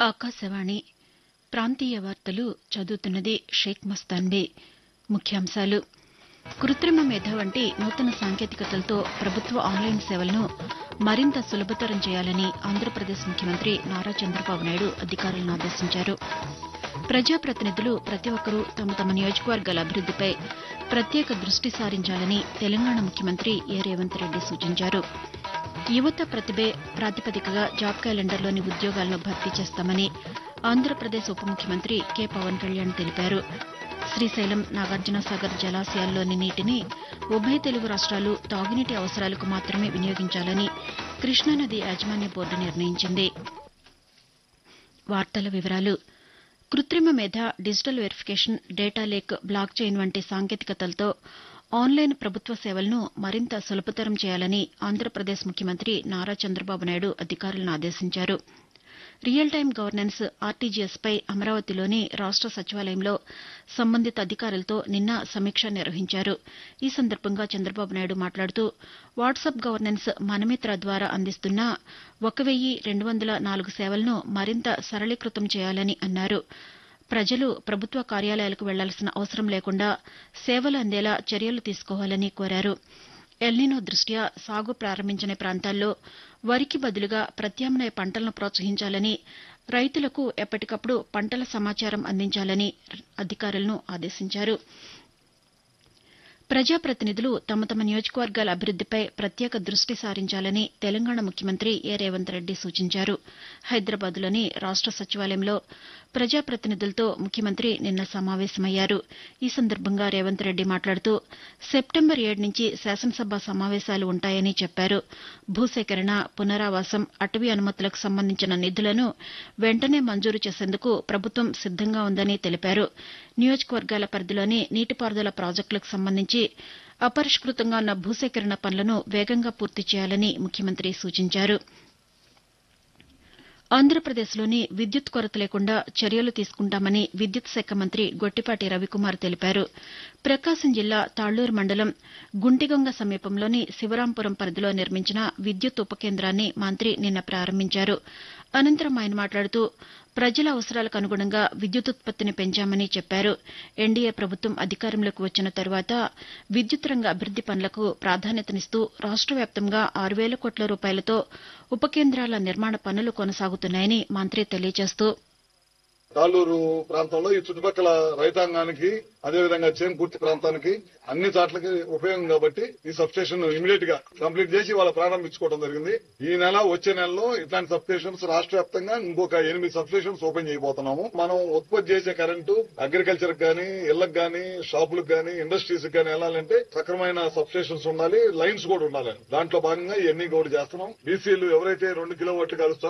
ఆకాశవాణి ప్రాంతీయ వార్తలు చదువుతున్నది షేక్ మస్తాన్బీ ముఖ్యాంశాలు కృత్రిమ మేధ వంటి నూతన సాంకేతికతలతో ప్రభుత్వ ఆన్లైన్ సేవలను మరింత సులభతరం చేయాలని ఆంధ్రప్రదేశ్ ముఖ్యమంత్రి నారా చంద్రబాబు నాయుడు అధికారులను ఆదేశించారు ప్రజాప్రతినిధులు ప్రతి ఒక్కరూ తమ తమ నియోజకవర్గాల అభివృద్దిపై ప్రత్యేక దృష్టి సారించాలని తెలంగాణ ముఖ్యమంత్రి ఏ రేవంత్ రెడ్డి సూచించారు యువత ప్రతిభే ప్రాతిపదికగా జాబ్ క్యాలెండర్లోని ఉద్యోగాలను భర్తీ చేస్తామని ఆంధ్రప్రదేశ్ ఉప ముఖ్యమంత్రి కె పవన్ కళ్యాణ్ తెలిపారు శ్రీశైలం నాగార్జునసాగర్ జలాశయాల్లోని నీటిని ఉభయ తెలుగు రాష్ట్రాలు తాగునీటి అవసరాలకు మాత్రమే వినియోగించాలని కృష్ణానది యాజమాన్య బోర్డు నిర్ణయించింది వార్తల వివరాలు కృత్రిమ మేధ digital verification data lake blockchain వంటి సాంకేతికతలతో ఆన్లైన్ ప్రభుత్వ సేవలను మరింత సులభతరం చేయాలని ఆంధ్రప్రదేశ్ ముఖ్యమంత్రి నారా చంద్రబాబు నాయుడు అధికారులను ఆదేశించారు రియల్ టైం గవర్నెన్స్ ఆర్టీజీఎస్పై అమరావతిలోని రాష్ట సచివాలయంలో సంబంధిత అధికారులతో నిన్న సమీక్ష నిర్వహించారు ఈ సందర్భంగా చంద్రబాబు నాయుడు మాట్లాడుతూ వాట్సాప్ గవర్నెన్స్ మనమిత్ర ద్వారా అందిస్తున్న ఒక వెయ్యి రెండు వందల నాలుగు సేవలను మరింత సరళీకృతం చేయాలని అన్నారు ప్రజలు ప్రభుత్వ కార్యాలయాలకు వెళ్లాల్సిన అవసరం లేకుండా సేవలు అందేలా చర్యలు తీసుకోవాలని కోరారు ఎల్నినో దృష్ట్యా సాగు ప్రారంభించని ప్రాంతాల్లో వరికి బదులుగా ప్రత్యామ్నాయ పంటలను ప్రోత్సహించాలని రైతులకు ఎప్పటికప్పుడు పంటల సమాచారం అందించాలని అధికారులను ఆదేశించారు ప్రజాప్రతినిధులు తమ తమ నియోజకవర్గాల అభివృద్దిపై ప్రత్యేక దృష్టి సారించాలని తెలంగాణ ముఖ్యమంత్రి ఏ రేవంత్ రెడ్డి సూచించారు హైదరాబాద్లోని రాష్ట సచివాలయంలో ప్రజాప్రతినిధులతో ముఖ్యమంత్రి నిన్న సమావేశమయ్యారు ఈ సందర్భంగా రేవంత్ రెడ్డి మాట్లాడుతూ సెప్టెంబర్ ఏడు నుంచి శాసనసభ సమావేశాలు ఉంటాయని చెప్పారు భూసేకరణ పునరావాసం అటవీ అనుమతులకు సంబంధించిన నిధులను వెంటనే మంజూరు చేసేందుకు ప్రభుత్వం సిద్దంగా ఉందని తెలిపారు నియోజకవర్గాల పరిధిలోని నీటిపారుదల ప్రాజెక్టులకు సంబంధించి అపరిష్కృతంగా ఉన్న భూసేకరణ పనులను వేగంగా పూర్తి చేయాలని ముఖ్యమంత్రి సూచించారు ఆంధ్రప్రదేశ్లోని విద్యుత్ కొరత లేకుండా చర్యలు తీసుకుంటామని విద్యుత్ శాఖ మంత్రి గొట్టిపాటి రవికుమార్ తెలిపారు ప్రకాశం జిల్లా తాళ్లూరు మండలం గుంటిగొంగ సమీపంలోని శివరాంపురం పరిధిలో నిర్మించిన విద్యుత్ ఉప కేంద్రాన్ని మంత్రి నిన్న ప్రారంభించారు అనంతరం ఆయన మాట్లాడుతూ ప్రజల అవసరాలకు అనుగుణంగా విద్యుదుత్పత్తిని పెంచామని చెప్పారు ఎన్డీఏ ప్రభుత్వం అధికారంలోకి వచ్చిన తరువాత విద్యుత్ రంగ అభివృద్ది పనులకు ప్రాధాన్యతనిస్తూ రాష్ట వ్యాప్తంగా ఆరు వేల కోట్ల రూపాయలతో ఉప కేంద్రాల నిర్మాణ పనులు కొనసాగుతున్నాయని మంత్రి తెలియజేస్తూ తాళ్ళూరు ప్రాంతంలో ఈ చుట్టుపక్కల రైతాంగానికి అదేవిధంగా చేంకుర్తి ప్రాంతానికి అన్ని చాట్లకి ఉపయోగం కాబట్టి ఈ సబ్ స్టేషన్ ఇమీడియట్ గా కంప్లీట్ చేసి వాళ్ళ ప్రారంభించుకోవడం జరిగింది ఈ నెల వచ్చే నెలలో ఇట్లాంటి సబ్ స్టేషన్స్ రాష్ట్ర వ్యాప్తంగా ఇంకొక ఎనిమిది సబ్ స్టేషన్స్ ఓపెన్ చేయబోతున్నాము మనం ఉత్పత్తి చేసే కరెంటు అగ్రికల్చర్ గానీ ఇళ్లకు గానీ షాపులకు గానీ ఇండస్ట్రీస్ గానీ వెళ్ళాలంటే సక్రమైన సబ్ స్టేషన్స్ ఉండాలి లైన్స్ కూడా ఉండాలి దాంట్లో భాగంగా ఇవన్నీ కూడా చేస్తున్నాం బీసీలు ఎవరైతే రెండు కిలోవాట్లు కలుస్తారో